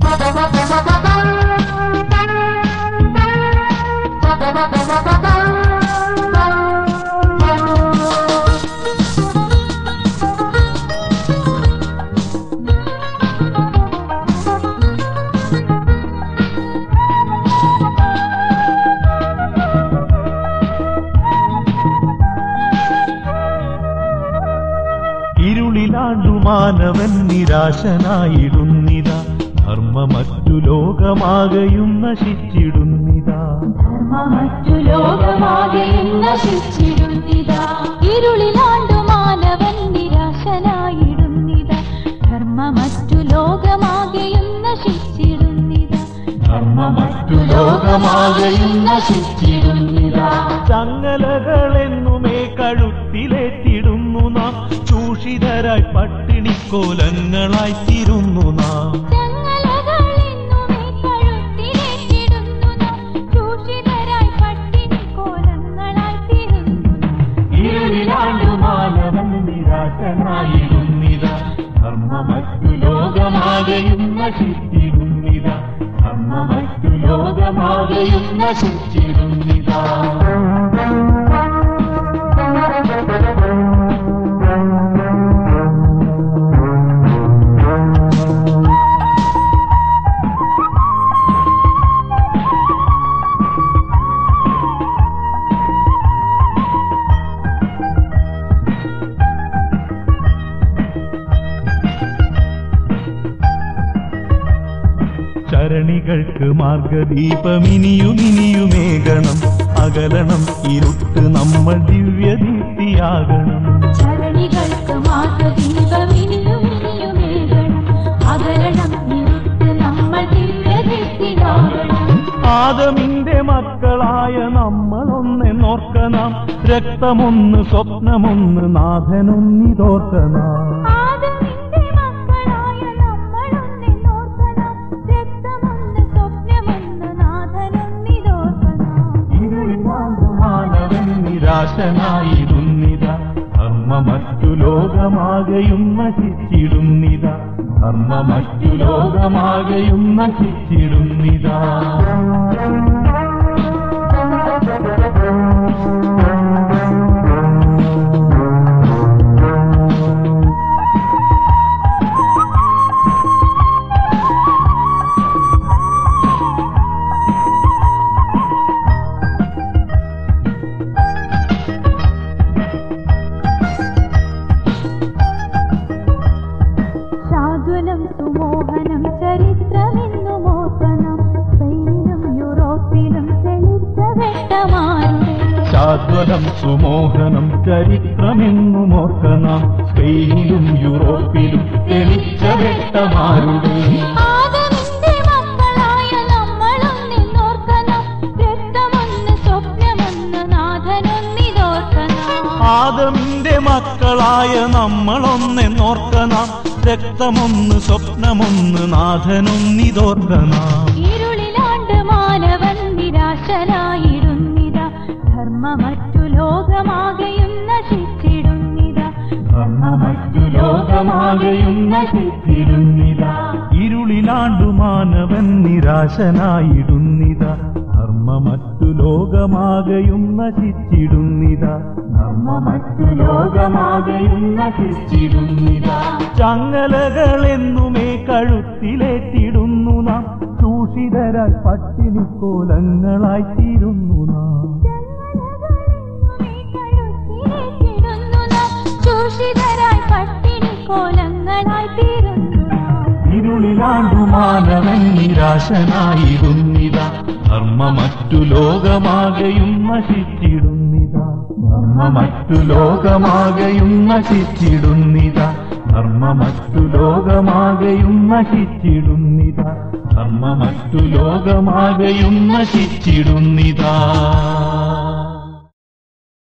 ഇരുളിലാണ്ടു മാനവൻ നിരാശനായിടുന്നിത ധർമ്മ മറ്റു ലോകമാകയും നശിച്ചിടുന്നിത മറ്റു ലോകമാകെയും നശിച്ചിടുന്നിതാ ഇരുളിലാണ്ടു മാനവൻ നിരാശനായിടുന്നിതാ ധർമ്മ മറ്റു ലോകമാകെയും നശിച്ചിടുന്നിതാ ധർമ്മ മറ്റു ലോകമാകയും നശിച്ചിടുന്നിതാ ചങ്ങലകളെന്നുമേ കഴുത്തിലേറ്റിടുന്നു നാം ചൂഷിതരായി പട്ടിണിക്കോലങ്ങളായി തിരുന്നു നാം ചങ്ങലകളെന്നുമേ കഴുത്തിലേറ്റിടുന്നു നാം. ചൂഷിതരായി പട്ടിണി കോലങ്ങളായി തീരുന്നു നാം. ഇരുളിലാണ്ടു മാനവൻ നിരാശനായിരുന്നിത ധർമ്മ മറ്റു ലോകമാകയും നശിച്ചിരുന്നിത ധർമ്മ മറ്റു ലോകമാകയും നശിച്ചിരുന്നിത ചരണികൾക്ക് മാർഗദീപമിനിയുമിനിയുമേകണം അകലണം ഇരുട്ട് നമ്മൾ ദിവ്യദീപ്തിയാകണം ചരണികൾക്ക് മാർഗദീപമിനിയുമിനിയുമേകണം. അകലണം ഇരുട്ട് നമ്മൾ ദിവ്യദീപ്തിയാകണം. ആദമിന്റെ മക്കളായ നമ്മളൊന്നെ നോർക്കണം രക്തമൊന്ന് സ്വപ്നമൊന്ന് നാഥനൊന്നിതോർക്കണം ആദമിന്റെ മക്കളായ നമ്മളൊന്നെ നോർക്കണം. രക്തമൊന്ന് സ്വപ്നമൊന്ന് നാഥനൊന്നിതോർക്കണം. മാനവൻ നിരാശനായിരുന്നിത ധർമ്മ മറ്റു ലോകമാകയും നശിച്ചിടുന്നിത ധർമ്മ മറ്റു ലോകമാകയും നശിച്ചിടുന്നിത ശാദ്വലം സുമോഹനം ചരിത്രമെന്നും ഓർക്കണം സ്പെയിനിലും യൂറോപ്പിലും തെളിച്ച വെട്ടമാരുടെ ശാശ്വതം സുമോഹനം ചരിത്രമെന്നും ഓർക്കണം സ്പെയിനിലും യൂറോപ്പിലും തെളിച്ച വെട്ടമാരുടെ ആദമിന്റെ മക്കളായ നമ്മളൊന്നിന്നോർക്കണം രക്തമൊന്ന് സ്വപ്നമൊന്ന് നാഥനൊന്നിതോർക്കണം ആദമിന്റെ മക്കളായ നമ്മളൊന്നെ നോർക്കണം രക്തമൊന്ന് സ്വപ്നമൊന്ന് നാഥനൊന്നിതോർക്കണം ഇരുളിലാണ്ട് മാനവൻ നിരാശനായിരുന്നിത ധർമ്മ മറ്റു ലോകമാകെയും നശിച്ചിടുന്നിത ധർമ്മ മറ്റു ലോകമാകയും നശിച്ചിരുന്നിത ഇരുളിലാണ്ടു മാനവൻ നിരാശനായിടുന്നിത ധർമ്മ മറ്റു ലോകമാകയും നശിച്ചിടുന്നിത ധർമ്മ മറ്റു ലോകമാകയും നശിച്ചിടുന്നിത ചങ്ങലകളെന്നുമേ കഴുത്തിലേറ്റിടുന്നു നാം ചൂഷിതരായി പട്ടിണിക്കോലങ്ങളായി തീരുന്നു നാം കഴുത്തിലേറ്റിടുന്നു നാം. ചൂഷിതരായി പട്ടിണി കോലങ്ങളായി തീരുന്നു നാം. ഇരുളിലാണ്ടു മാനവൻ നിരാശനായിരുന്നിത ധർമ്മ മറ്റു ലോകമാകയും നശിച്ചിടുന്നിത ധർമ്മ മറ്റു ലോകമാകയും നശിച്ചിടുന്നിത ധർമ്മ മറ്റു ലോകമാകയും നശിച്ചിടുന്നിത ധർമ്മ മറ്റു ലോകമാകയും നശിച്ചിടുന്നിതാ